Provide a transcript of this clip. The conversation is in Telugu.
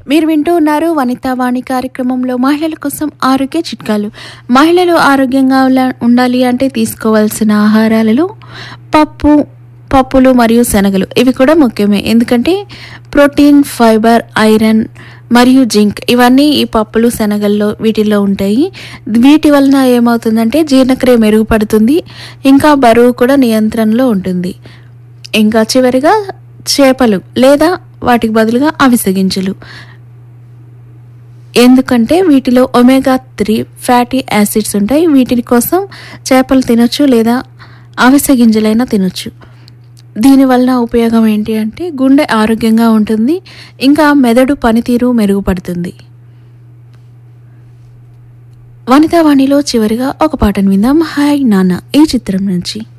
మీరు వింటూ ఉన్నారు వనితావాణి కార్యక్రమంలో మహిళల కోసం ఆరోగ్య చిట్కాలు మహిళలు ఆరోగ్యంగా ఉల- ఉండాలి అంటే తీసుకోవాల్సిన ఆహారాలలో పప్పు పప్పులు మరియు శనగలు ఇవి కూడా ముఖ్యమే ఎందుకంటే ప్రోటీన్ ఫైబర్ ఐరన్ మరియు జింక్ ఇవన్నీ ఈ పప్పులు శనగల్లో వీటిల్లో ఉంటాయి వీటి వలన ఏమవుతుందంటే జీర్ణక్రియ మెరుగుపడుతుంది ఇంకా బరువు కూడా నియంత్రణలో ఉంటుంది ఇంకా చివరిగా చేపలు లేదా వాటికి బదులుగా అవిసె గింజలు ఎందుకంటే వీటిలో ఒమేగా త్రీ ఫ్యాటీ యాసిడ్స్ ఉంటాయి వీటి కోసం చేపలు తినొచ్చు లేదా అవిసె గింజలైనా తినొచ్చు దీనివలన ఉపయోగం ఏంటి అంటే గుండె ఆరోగ్యంగా ఉంటుంది ఇంకా మెదడు పనితీరు మెరుగుపడుతుంది వనితావాణిలో చివరిగా ఒక పాటను విందాం హాయ్ నాన్న ఈ చిత్రం నుంచి